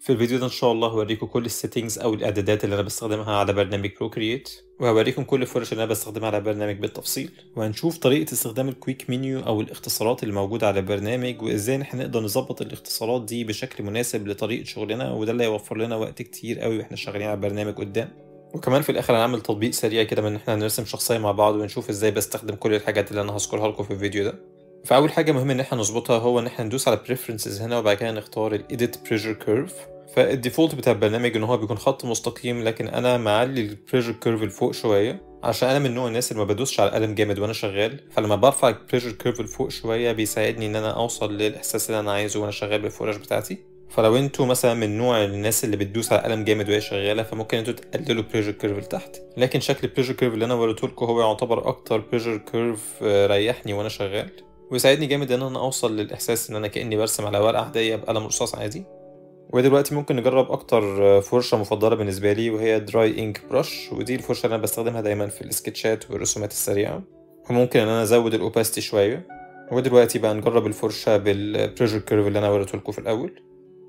في الفيديو ده إن شاء الله هوريكم كل السيتنجز أو الإعدادات اللي أنا بستخدمها على برنامج بروكرييت وهوريكم كل الفرش اللي أنا بستخدمها على برنامج بالتفصيل وهنشوف طريقة استخدام الكويك منيو أو الاختصارات اللي موجودة على البرنامج وإزاي إحنا نقدر نظبط الاختصارات دي بشكل مناسب لطريقة شغلنا وده اللي هيوفر لنا وقت كتير قوي وإحنا شغالين على البرنامج قدام وكمان في الاخر هنعمل تطبيق سريع كده من ان احنا نرسم شخصيه مع بعض ونشوف ازاي بستخدم كل الحاجات اللي انا هذكرها لكم في الفيديو ده فاول حاجه مهم ان احنا نظبطها هو ان احنا ندوس على preferences هنا وبعد كده نختار ال edit pressure curve فالديفولت بتاع البرنامج ان هو بيكون خط مستقيم لكن انا معلي ال pressure curve لفوق شويه عشان انا من نوع الناس اللي ما بدوسش على القلم جامد وانا شغال فلما برفع ال pressure curve لفوق شويه بيساعدني ان انا اوصل للاحساس اللي انا عايزه وانا شغال بالفرش بتاعتي فلو انتوا مثلا من نوع الناس اللي بتدوس على القلم جامد وهي شغاله فممكن انتوا تقللوا البريشر كيرف لتحت لكن شكل البريشر كيرف اللي انا وريته لكم هو يعتبر اكتر بريشر كيرف ريحني وانا شغال ويساعدني جامد ان انا اوصل للاحساس ان انا كاني برسم على ورقه عاديه بقلم رصاص عادي ودلوقتي ممكن نجرب اكتر فرشه مفضله بالنسبه لي وهي دراي انك برش ودي الفرشه اللي انا بستخدمها دايما في السكتشات والرسومات السريعه وممكن ان انا ازود الاوباستي شويه ودلوقتي بقى نجرب الفرشه بالبريشر كيرف اللي انا وريته لكم في الاول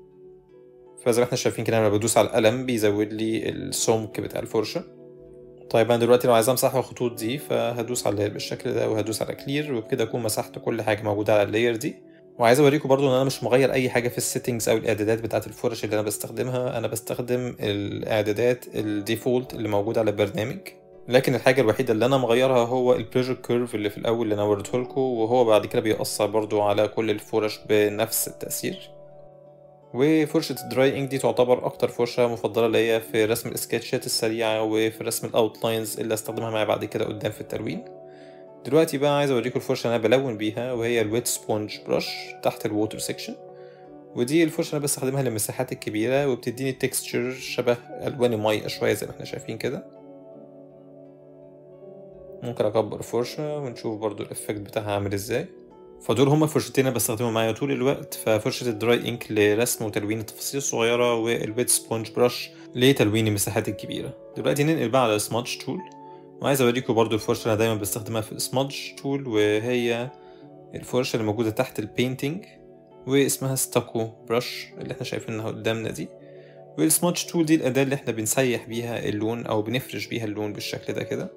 فزي ما احنا شايفين كده لما بدوس على القلم بيزود لي السمك بتاع الفرشة طيب انا دلوقتي لو عايز امسح الخطوط دي فهدوس على اللاير بالشكل ده وهدوس على كلير وبكده اكون مسحت كل حاجة موجودة على اللاير دي وعايز اوريكم برضو ان انا مش مغير اي حاجة في السيتنجز او الاعدادات بتاعة الفرش اللي انا بستخدمها انا بستخدم الاعدادات الديفولت اللي موجودة على البرنامج لكن الحاجة الوحيدة اللي أنا مغيرها هو البريشر كيرف اللي في الأول اللي أنا وريته لكم وهو بعد كده بيأثر برضو على كل الفرش بنفس التأثير وفرشة الدراي انك دي تعتبر أكتر فرشة مفضلة ليا في رسم السكتشات السريعة وفي رسم الأوتلاينز اللي استخدمها معايا بعد كده قدام في التلوين دلوقتي بقى عايز أوريكم الفرشة اللي أنا بلون بيها وهي الويت سبونج برش تحت الووتر سيكشن ودي الفرشة اللي أنا بستخدمها للمساحات الكبيرة وبتديني تكستشر شبه ألوان المية شوية زي ما احنا شايفين كده ممكن أكبر الفرشة ونشوف برضو الإفكت بتاعها عامل إزاي فدول هما فرشتين انا بستخدمهم معايا طول الوقت ففرشة الدراي انك لرسم وتلوين التفاصيل الصغيرة والويت سبونج برش لتلوين المساحات الكبيرة دلوقتي ننقل بقى على السمادج تول وعايز اوريكم برضو الفرشة اللي انا دايما بستخدمها في السمادج تول وهي الفرشة اللي موجودة تحت البينتينج واسمها ستاكو برش اللي احنا شايفينها قدامنا دي والسمادج تول دي الأداة اللي احنا بنسيح بيها اللون أو بنفرش بيها اللون بالشكل ده كده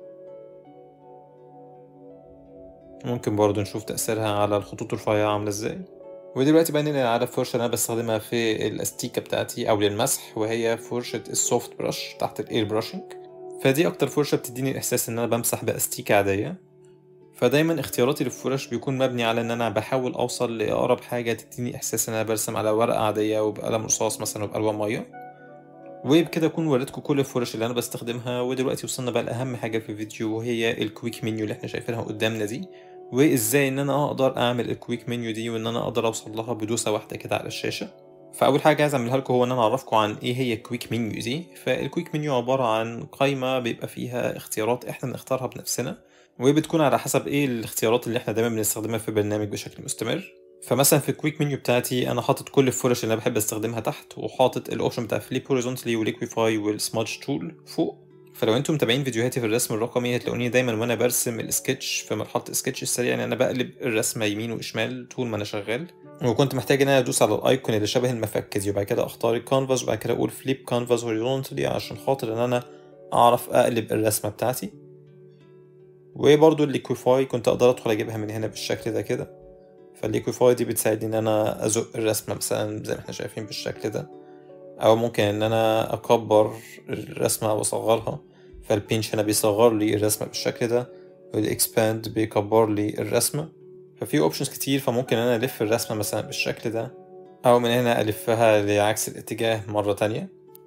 ممكن برضو نشوف تأثيرها على الخطوط الرفيعة عاملة ازاي ودلوقتي بقى ننقل على الفرشة اللي أنا بستخدمها في الأستيكة بتاعتي أو للمسح وهي فرشة السوفت برش تحت الإير براشنج فدي أكتر فرشة بتديني الإحساس إن أنا بمسح بأستيكة عادية فدايما اختياراتي للفرش بيكون مبني على إن أنا بحاول أوصل لأقرب حاجة تديني إحساس إن أنا برسم على ورقة عادية وبقلم رصاص مثلا وبألوان مية وبكده اكون وريتكم كل الفرش اللي انا بستخدمها ودلوقتي وصلنا بقى لاهم حاجه في الفيديو وهي الكويك منيو اللي احنا شايفينها قدامنا دي وازاي ان انا اقدر اعمل الكويك منيو دي وان انا اقدر اوصل لها بدوسه واحده كده على الشاشه فاول حاجه عايز اعملها لكم هو ان انا اعرفكم عن ايه هي الكويك منيو دي فالكويك منيو عباره عن قائمه بيبقى فيها اختيارات احنا بنختارها بنفسنا وبتكون على حسب ايه الاختيارات اللي احنا دايما بنستخدمها في البرنامج بشكل مستمر فمثلا في الكويك منيو بتاعتي انا حاطط كل الفرش اللي انا بحب استخدمها تحت وحاطط الاوبشن بتاع فليب هوريزونتالي وليكويفاي والسمادج تول فوق فلو انتم متابعين فيديوهاتي في الرسم الرقمي هتلاقوني دايما وانا برسم السكتش في مرحله السكتش السريع يعني انا بقلب الرسمه يمين وشمال طول ما انا شغال وكنت محتاج ان انا ادوس على الايكون اللي شبه المفك دي وبعد كده اختار الكانفاس وبعد كده اقول فليب كانفاس هوريزونتالي عشان خاطر ان انا اعرف اقلب الرسمه بتاعتي وبرضو الليكويفاي كنت اقدر ادخل اجيبها من هنا بالشكل ده كده فالليكويفاي دي بتساعدني ان انا ازق الرسمه مثلا زي ما احنا شايفين بالشكل ده او ممكن ان انا اكبر الرسمه واصغرها فالبينش هنا بيصغر لي الرسمة بالشكل ده والاكسباند بيكبر لي الرسمة ففي اوبشنز كتير فممكن انا الف الرسمة مثلا بالشكل ده او من هنا الفها لعكس الاتجاه مرة تانية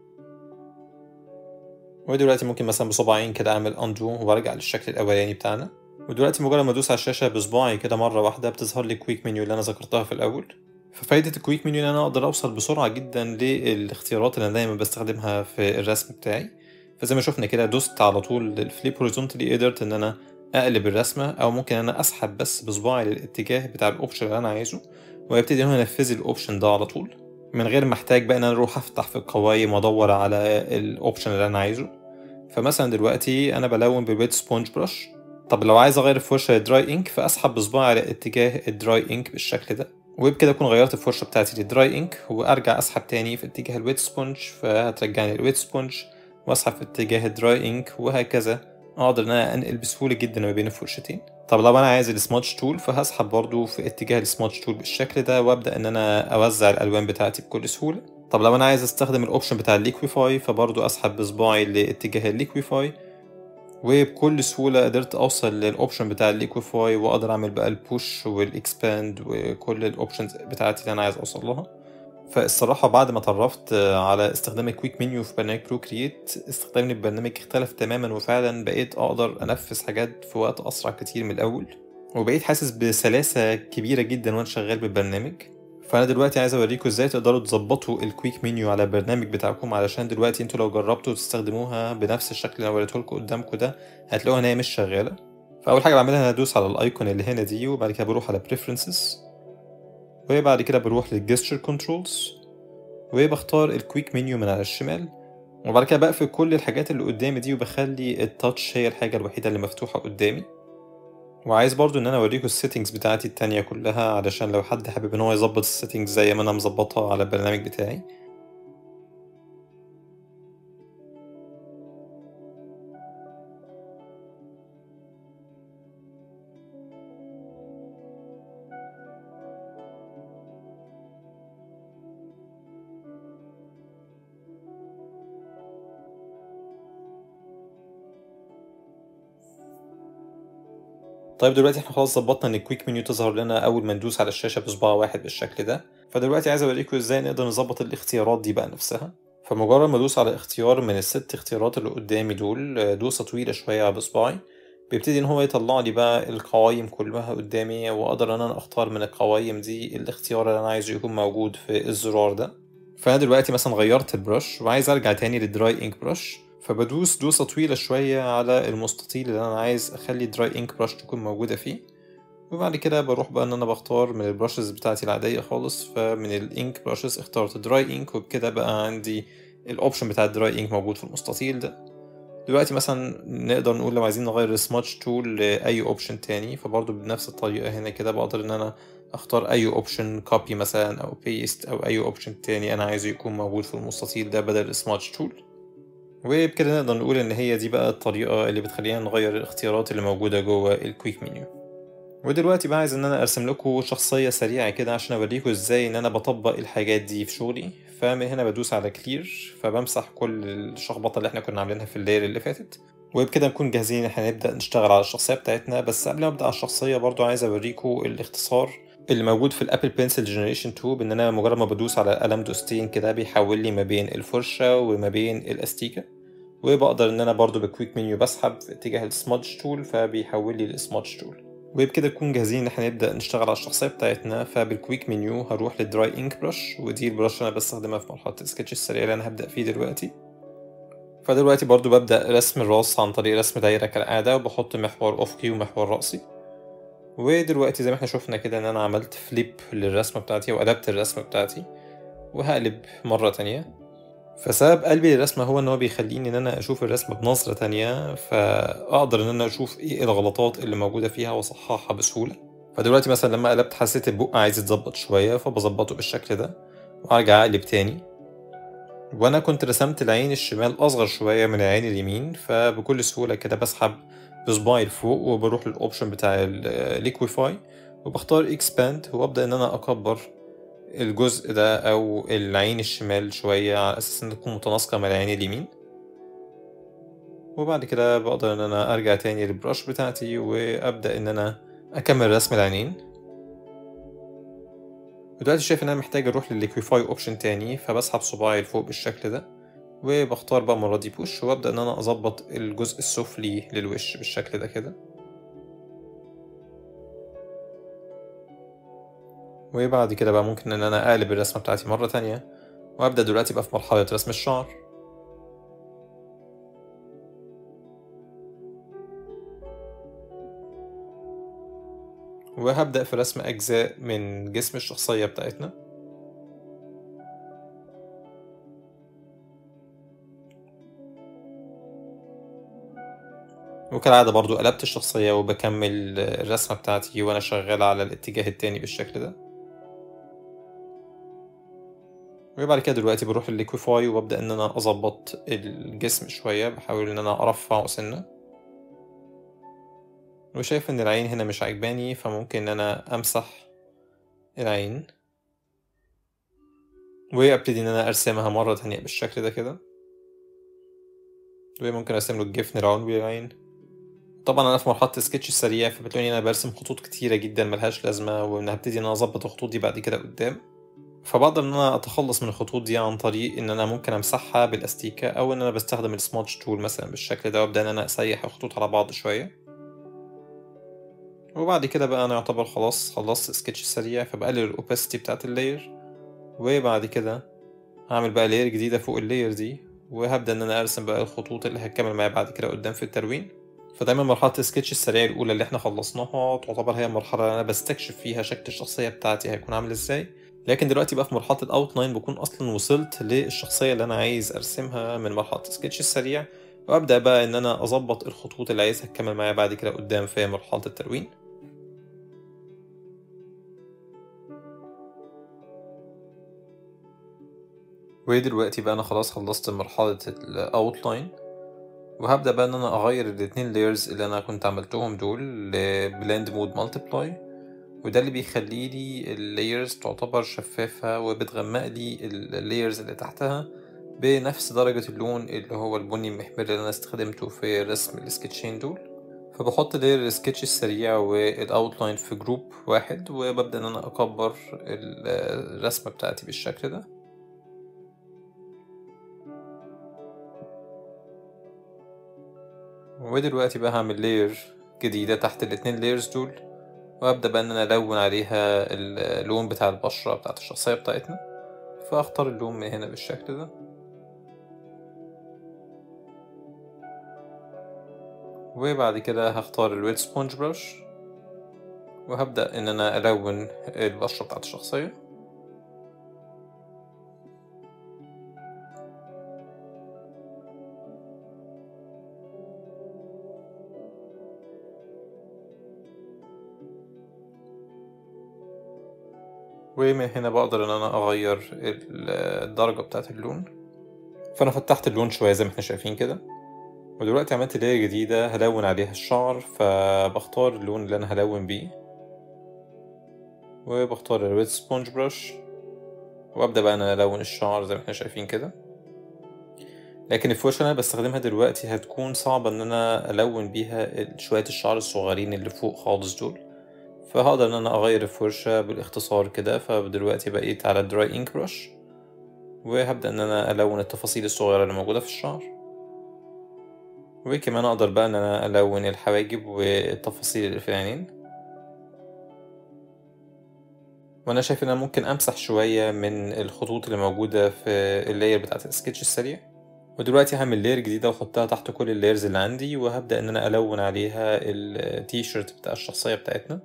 ودلوقتي ممكن مثلا بصباعين كده اعمل اندو وبرجع للشكل الاولاني بتاعنا ودلوقتي مجرد ما ادوس على الشاشة بصباعي كده مرة واحدة بتظهر لي كويك منيو اللي انا ذكرتها في الاول ففايدة الكويك منيو ان انا اقدر اوصل بسرعة جدا للاختيارات اللي انا دايما بستخدمها في الرسم بتاعي فزي ما شفنا كده دوست على طول الفليب هوريزونتالي قدرت ان انا اقلب الرسمه او ممكن انا اسحب بس بصباعي للاتجاه بتاع الاوبشن اللي انا عايزه ويبتدي هو ينفذ لي الاوبشن ده على طول من غير ما احتاج بقى ان انا اروح افتح في القوايم وادور على الاوبشن اللي انا عايزه فمثلا دلوقتي انا بلون بويت سبونج برش طب لو عايز اغير الفرشه دراي انك فاسحب بصباعي على اتجاه الدراي انك بالشكل ده وبكده اكون غيرت الفرشه بتاعتي للدراي انك وارجع اسحب تاني في اتجاه الويت سبونج فهترجعني الويت سبونج واسحب في اتجاه الدراي انك وهكذا اقدر ان انا انقل بسهوله جدا ما بين الفرشتين طب لو انا عايز السماتش تول فهسحب برضو في اتجاه السماتش تول بالشكل ده وابدا ان انا اوزع الالوان بتاعتي بكل سهوله طب لو انا عايز استخدم الاوبشن بتاع الليكويفاي فبرضو اسحب بصباعي لاتجاه الليكويفاي وبكل سهولة قدرت أوصل للأوبشن بتاع الليكويفاي وأقدر أعمل بقى البوش والإكسباند وكل الأوبشنز بتاعتي اللي أنا عايز أوصل لها فالصراحة بعد ما اتعرفت على استخدام الكويك منيو في برنامج برو كرييت استخدامي للبرنامج اختلف تماما وفعلا بقيت أقدر أنفذ حاجات في وقت أسرع كتير من الأول وبقيت حاسس بسلاسة كبيرة جدا وأنا شغال بالبرنامج فانا دلوقتي عايز اوريكم ازاي تقدروا تظبطوا الكويك منيو على البرنامج بتاعكم علشان دلوقتي انتوا لو جربتوا تستخدموها بنفس الشكل اللي انا وريته لكم قدامكم ده هتلاقوها ان هي مش شغاله فاول حاجه بعملها انا ادوس على الايكون اللي هنا دي وبعد كده بروح على preferences وبعد كده بروح للجستشر كنترولز وبختار الكويك منيو من على الشمال وبعد كده بقفل كل الحاجات اللي قدامي دي وبخلي التاتش هي الحاجه الوحيده اللي مفتوحه قدامي وعايز برضو ان انا اوريكم السيتنجز بتاعتي التانية كلها علشان لو حد حابب ان هو يظبط السيتنجز زي ما انا مظبطها على البرنامج بتاعي طيب دلوقتي احنا خلاص ظبطنا ان الكويك منيو تظهر لنا اول ما ندوس على الشاشه بصباع واحد بالشكل ده فدلوقتي عايز اوريكم ازاي نقدر نظبط الاختيارات دي بقى نفسها فمجرد ما ادوس على اختيار من الست اختيارات اللي قدامي دول دوسه طويله شويه على بصباعي بيبتدي ان هو يطلع لي بقى القوايم كلها قدامي واقدر ان انا اختار من القوايم دي الاختيار اللي انا عايزه يكون موجود في الزرار ده فانا دلوقتي مثلا غيرت البرش وعايز ارجع تاني للدراي انك برش فبدوس دوسة طويلة شوية على المستطيل اللي أنا عايز أخلي دراي إنك برش تكون موجودة فيه وبعد كده بروح بقى إن أنا بختار من البراشز بتاعتي العادية خالص فمن الإنك براشز اخترت دراي إنك وبكده بقى عندي الأوبشن بتاع الدراي إنك موجود في المستطيل ده دلوقتي مثلا نقدر نقول لو عايزين نغير السماتش تول لأي أوبشن تاني فبرضه بنفس الطريقة هنا كده بقدر إن أنا اختار اي اوبشن كوبي مثلا او بيست او اي اوبشن تاني انا عايزه يكون موجود في المستطيل ده بدل السماتش تول وبكده نقدر نقول ان هي دي بقى الطريقة اللي بتخلينا نغير الاختيارات اللي موجودة جوه الكويك منيو ودلوقتي بقى عايز ان انا ارسم لكم شخصية سريعة كده عشان اوريكم ازاي ان انا بطبق الحاجات دي في شغلي فمن هنا بدوس على كلير فبمسح كل الشخبطة اللي احنا كنا عاملينها في الليل اللي فاتت وبكده نكون جاهزين ان احنا نبدأ نشتغل على الشخصية بتاعتنا بس قبل ما ابدأ على الشخصية برضو عايز اوريكم الاختصار اللي موجود في الابل بنسل جنريشن 2 بان انا مجرد ما بدوس على القلم دوستين كده بيحول لي ما بين الفرشة وما بين الاستيكة وبقدر ان انا برضو بالكويك منيو بسحب في اتجاه السمادج تول فبيحول لي السمادج تول وبكده نكون جاهزين ان احنا نبدا نشتغل على الشخصيه بتاعتنا فبالكويك منيو هروح للدراي انك برش ودي البرش اللي انا بستخدمها في مرحله السكتش السريع اللي انا هبدا فيه دلوقتي فدلوقتي برضو ببدا رسم الراس عن طريق رسم دايره كالعاده وبحط محور افقي ومحور راسي ودلوقتي زي ما احنا شفنا كده ان انا عملت فليب للرسمه بتاعتي وقلبت الرسمه بتاعتي وهقلب مره تانية فسبب قلبي للرسمة هو ان هو بيخليني ان انا اشوف الرسمة بنظرة تانية فاقدر ان انا اشوف ايه الغلطات اللي موجودة فيها واصححها بسهولة فدلوقتي مثلا لما قلبت حسيت البق عايز يتظبط شوية فبظبطه بالشكل ده وارجع اقلب تاني وانا كنت رسمت العين الشمال اصغر شوية من العين اليمين فبكل سهولة كده بسحب بصباعي لفوق وبروح للاوبشن بتاع الليكويفاي وبختار اكسباند وابدا ان انا اكبر الجزء ده او العين الشمال شوية على اساس ان تكون متناسقة مع العين اليمين وبعد كده بقدر ان انا ارجع تاني للبراش بتاعتي وابدا ان انا اكمل رسم العينين دلوقتي شايف ان انا محتاج اروح للليكويفاي اوبشن تاني فبسحب صباعي لفوق بالشكل ده وبختار بقى المرة دي بوش وابدا ان انا اظبط الجزء السفلي للوش بالشكل ده كده وبعد كده بقى ممكن ان انا اقلب الرسمة بتاعتي مرة تانية وابدأ دلوقتي بقى في مرحلة رسم الشعر وهبدأ في رسم أجزاء من جسم الشخصية بتاعتنا وكالعادة برضو قلبت الشخصية وبكمل الرسمة بتاعتي وأنا شغال على الاتجاه التاني بالشكل ده وبعد كده دلوقتي بروح الليكويفاي وببدأ إن أنا أظبط الجسم شوية بحاول إن أنا أرفعه سنة وشايف إن العين هنا مش عجباني فممكن إن أنا أمسح العين وأبتدي إن أنا أرسمها مرة تانية بالشكل ده كده وممكن أرسم له الجفن العلوي للعين طبعا أنا في مرحلة السكتش السريع فبتلاقيني أنا برسم خطوط كتيرة جدا ملهاش لازمة وإن هبتدي إن أنا أظبط الخطوط دي بعد كده قدام فبقدر إن أنا أتخلص من الخطوط دي عن طريق إن أنا ممكن أمسحها بالأستيكة أو إن أنا بستخدم السمادج تول مثلا بالشكل ده وأبدأ إن أنا أسيح الخطوط على بعض شوية وبعد كده بقى أنا يعتبر خلاص خلصت سكتش سريع فبقلل الأوباسيتي بتاعت اللاير وبعد كده هعمل بقى لاير جديدة فوق اللاير دي وهبدأ إن أنا أرسم بقى الخطوط اللي هتكمل معايا بعد كده قدام في التلوين فدايما مرحلة السكتش السريع الأولى اللي احنا خلصناها تعتبر هي المرحلة اللي أنا بستكشف فيها شكل الشخصية بتاعتي هيكون عامل ازاي لكن دلوقتي بقى في مرحلة الأوتلاين بكون أصلا وصلت للشخصية اللي أنا عايز أرسمها من مرحلة السكتش السريع وأبدأ بقى إن أنا أظبط الخطوط اللي عايزها تكمل معايا بعد كده قدام في مرحلة التلوين ودلوقتي بقى أنا خلاص خلصت مرحلة الأوتلاين وهبدأ بقى إن أنا أغير الاتنين layers اللي أنا كنت عملتهم دول لبلند مود مالتيبلاي وده اللي بيخلي لي اللايرز تعتبر شفافة وبتغمق لي اللايرز اللي تحتها بنفس درجة اللون اللي هو البني المحمر اللي أنا استخدمته في رسم السكتشين دول فبحط لاير السكتش السريع والاوتلاين في جروب واحد وببدأ إن أنا أكبر الرسمة بتاعتي بالشكل ده ودلوقتي بقى هعمل لاير جديدة تحت الاتنين لايرز دول وابدأ بقى ان انا الون عليها اللون بتاع البشرة بتاعت الشخصية بتاعتنا فاختار اللون من هنا بالشكل ده وبعد كده هختار الويت سبونج برش وهبدأ ان انا الون البشرة بتاعت الشخصية ومن هنا بقدر ان انا اغير الدرجة بتاعة اللون فانا فتحت اللون شوية زي ما احنا شايفين كده ودلوقتي عملت لاير جديدة هلون عليها الشعر فبختار اللون اللي انا هلون بيه وبختار الريد سبونج برش وابدأ بقى انا الون الشعر زي ما احنا شايفين كده لكن الفرشة اللي انا بستخدمها دلوقتي هتكون صعبة ان انا الون بيها شوية الشعر الصغيرين اللي فوق خالص دول فهقدر ان انا اغير الفرشة بالاختصار كده فدلوقتي بقيت على دراي انك برش وهبدأ ان انا الون التفاصيل الصغيرة اللي موجودة في الشعر وكمان اقدر بقى ان انا الون الحواجب والتفاصيل اللي في العينين وانا شايف ان انا ممكن امسح شوية من الخطوط اللي موجودة في اللاير بتاعت السكتش السريع ودلوقتي هعمل لاير جديدة واحطها تحت كل اللايرز اللي عندي وهبدأ ان انا الون عليها التيشيرت بتاع الشخصية بتاعتنا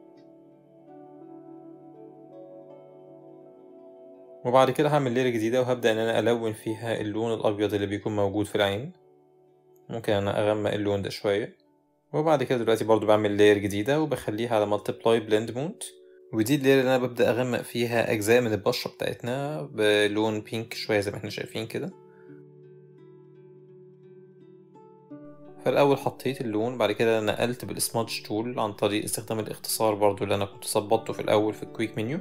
وبعد كده هعمل ليرة جديدة وهبدأ إن أنا ألون فيها اللون الأبيض اللي بيكون موجود في العين ممكن أنا أغمق اللون ده شوية وبعد كده دلوقتي برضو بعمل لاير جديدة وبخليها على مالتيبلاي بلند مود ودي اللير اللي أنا ببدأ أغمق فيها أجزاء من البشرة بتاعتنا بلون بينك شوية زي ما احنا شايفين كده فالأول حطيت اللون بعد كده نقلت بالسمادج تول عن طريق استخدام الاختصار برضو اللي أنا كنت ظبطته في الأول في الكويك منيو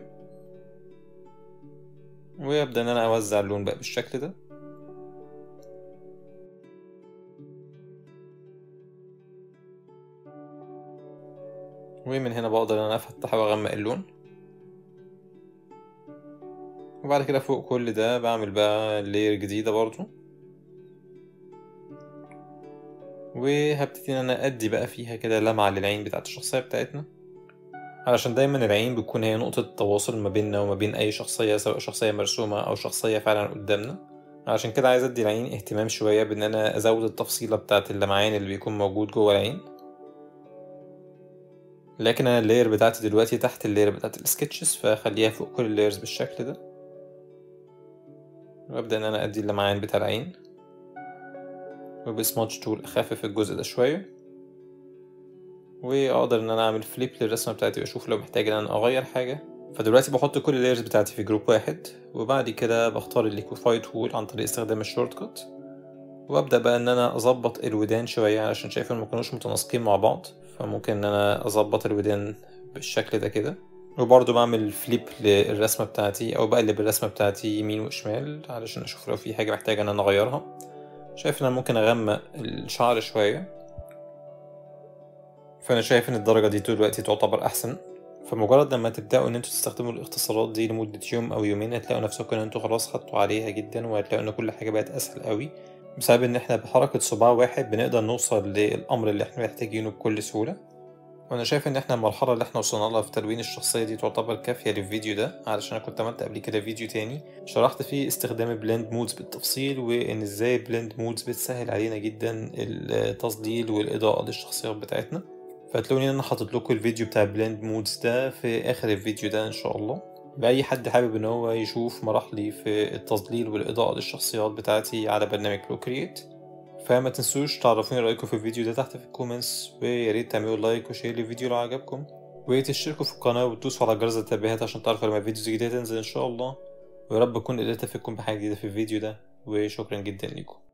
وابدا ان انا اوزع اللون بقى بالشكل ده ومن هنا بقدر ان انا افتح واغمق اللون وبعد كده فوق كل ده بعمل بقى لير جديدة برضو وهبتدي ان انا ادي بقى فيها كده لمعة للعين بتاعت الشخصية بتاعتنا علشان دايما العين بتكون هي نقطة التواصل ما بيننا وما بين أي شخصية سواء شخصية مرسومة أو شخصية فعلا قدامنا عشان كده عايز أدي العين اهتمام شوية بإن أنا أزود التفصيلة بتاعة اللمعان اللي بيكون موجود جوه العين لكن أنا اللاير بتاعتي دلوقتي تحت اللاير بتاعت السكتشز فخليها فوق كل اللايرز بالشكل ده وأبدأ إن أنا أدي اللمعان بتاع العين وبسماتش تول أخفف الجزء ده شوية واقدر ان انا اعمل فليب للرسمه بتاعتي واشوف لو محتاج ان انا اغير حاجه فدلوقتي بحط كل اللايرز بتاعتي في جروب واحد وبعد كده بختار الليكوفاي تول عن طريق استخدام الشورت كات وابدا بقى ان انا اظبط الودان شويه علشان شايف ان مكانوش متناسقين مع بعض فممكن ان انا اظبط الودان بالشكل ده كده وبرضه بعمل فليب للرسمة بتاعتي أو بقلب الرسمة بتاعتي يمين وشمال علشان أشوف لو في حاجة محتاجة إن أنا أغيرها شايف إن أنا ممكن أغمق الشعر شوية فأنا شايف إن الدرجة دي دلوقتي تعتبر أحسن فمجرد لما تبدأوا إن انتوا تستخدموا الاختصارات دي لمدة يوم أو يومين هتلاقوا نفسكم إن انتوا خلاص خدتوا عليها جدا وهتلاقوا إن كل حاجة بقت أسهل قوي بسبب إن احنا بحركة صباع واحد بنقدر نوصل للأمر اللي احنا محتاجينه بكل سهولة وانا شايف ان احنا المرحله اللي احنا وصلنا لها في تلوين الشخصيه دي تعتبر كافيه للفيديو ده علشان انا كنت عملت قبل كده فيديو تاني شرحت فيه استخدام البلند مودز بالتفصيل وان ازاي البلند مودز بتسهل علينا جدا التظليل والاضاءه للشخصيات بتاعتنا فهتلاقوني ان انا حاطط لكم الفيديو بتاع البلند مودز ده في اخر الفيديو ده ان شاء الله بأي حد حابب ان هو يشوف مراحلي في التظليل والاضاءه للشخصيات بتاعتي على برنامج بروكريت فما تنسوش تعرفوني رأيكم في الفيديو ده تحت في الكومنتس وياريت تعملوا لايك وشير للفيديو لو عجبكم وتشتركوا في القناة وتدوسوا على جرس التنبيهات عشان تعرفوا لما فيديوز جديدة تنزل إن شاء الله ويا رب أكون قدرت أفيدكم بحاجة جديدة في الفيديو ده وشكرا جدا ليكم